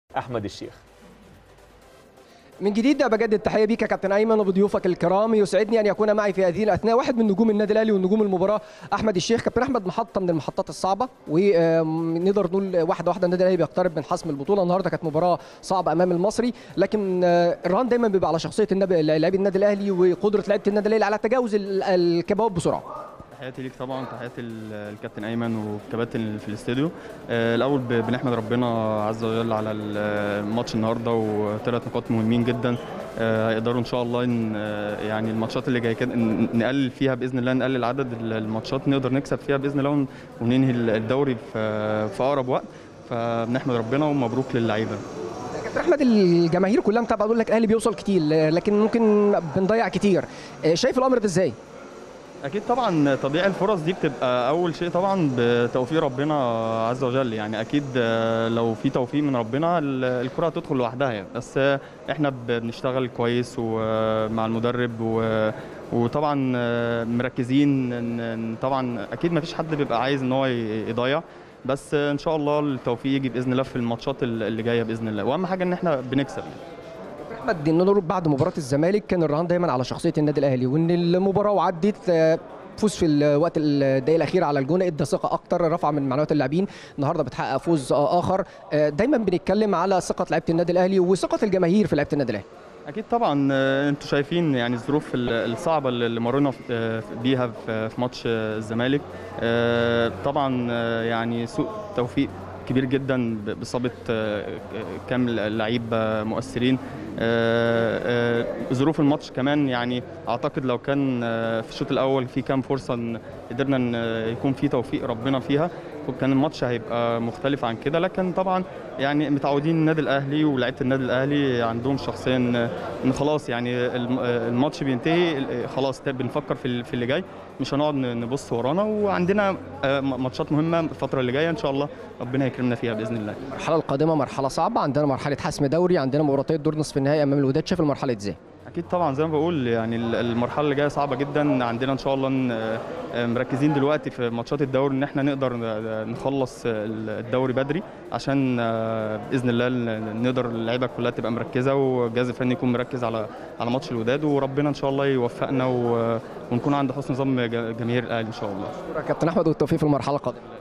احمد الشيخ من جديد بجدد التحيه بيك يا كابتن ايمن وبضيوفك الكرام يسعدني ان يكون معي في هذه الاثناء واحد من نجوم النادي الاهلي ونجوم المباراه احمد الشيخ كابتن احمد محطه من المحطات الصعبه ونقدر نقول واحده واحده النادي الاهلي بيقترب من حسم البطوله النهارده كانت مباراه صعبه امام المصري لكن الرهان دايما بيبقى على شخصيه النبي لاعبي النادي الاهلي وقدره لعيبه النادي الاهلي على تجاوز الكبوات بسرعه تحياتي ليك طبعا تحياتي الكابتن ايمن والكباتن في الاستوديو الاول بنحمد ربنا عز وجل على الماتش النهارده وثلاث نقاط مهمين جدا هيقدروا ان شاء الله إن يعني الماتشات اللي جايه كده نقلل فيها باذن الله نقلل عدد الماتشات نقدر نكسب فيها باذن الله وننهي الدوري في اقرب وقت فبنحمد ربنا ومبروك للعيبه كابتن احمد الجماهير كلها متابعه تقول لك الاهلي بيوصل كتير لكن ممكن بنضيع كتير شايف الامر ده ازاي؟ اكيد طبعا تضييع الفرص دي بتبقى اول شيء طبعا بتوفيق ربنا عز وجل يعني اكيد لو في توفيق من ربنا الكره هتدخل لوحدها يعني بس احنا بنشتغل كويس ومع المدرب وطبعا مركزين طبعا اكيد ما فيش حد بيبقى عايز ان هو يضيع بس ان شاء الله التوفيق يجي باذن الله في الماتشات اللي جايه باذن الله واهم حاجه ان احنا بنكسب يعني. احمد النور بعد مباراه الزمالك كان الرهان دايما على شخصيه النادي الاهلي وان المباراه وعدت فوز في الوقت الدقيقه الاخيره على الجونه ادى ثقه اكتر رفع من معنويات اللاعبين النهارده بتحقق فوز اخر دايما بنتكلم على ثقه لعيبه النادي الاهلي وثقه الجماهير في لعيبه النادي الاهلي اكيد طبعا انتوا شايفين يعني الظروف الصعبه اللي مرينا بيها في ماتش الزمالك طبعا يعني سوء توفيق كبير جدا باصابه كام لعيب مؤثرين ظروف الماتش كمان يعني اعتقد لو كان في الشوط الاول في كام فرصه قدرنا ان يكون في توفيق ربنا فيها كان الماتش هيبقى مختلف عن كده لكن طبعا يعني متعودين النادي الاهلي ولاعيبه النادي الاهلي عندهم شخصيا ان خلاص يعني الماتش بينتهي خلاص بنفكر في اللي جاي مش هنقعد نبص ورانا وعندنا ماتشات مهمه الفتره اللي جايه ان شاء الله ربنا يكرمنا فيها باذن الله المرحله القادمه مرحله صعبه عندنا مرحله حسم دوري عندنا مباراتين دور نصف النهائي امام الوداد شايف المرحله ازاي اكيد طبعا زي ما بقول يعني المرحله اللي جايه صعبه جدا عندنا ان شاء الله مركزين دلوقتي في ماتشات الدوري ان احنا نقدر نخلص الدوري بدري عشان باذن الله نقدر اللعيبه كلها تبقى مركزه والجهاز الفني يكون مركز على على ماتش الوداد وربنا ان شاء الله يوفقنا ونكون عند حسن ظن جماهير الاهلي ان شاء الله كابتن احمد والتوفيق في المرحله القادمه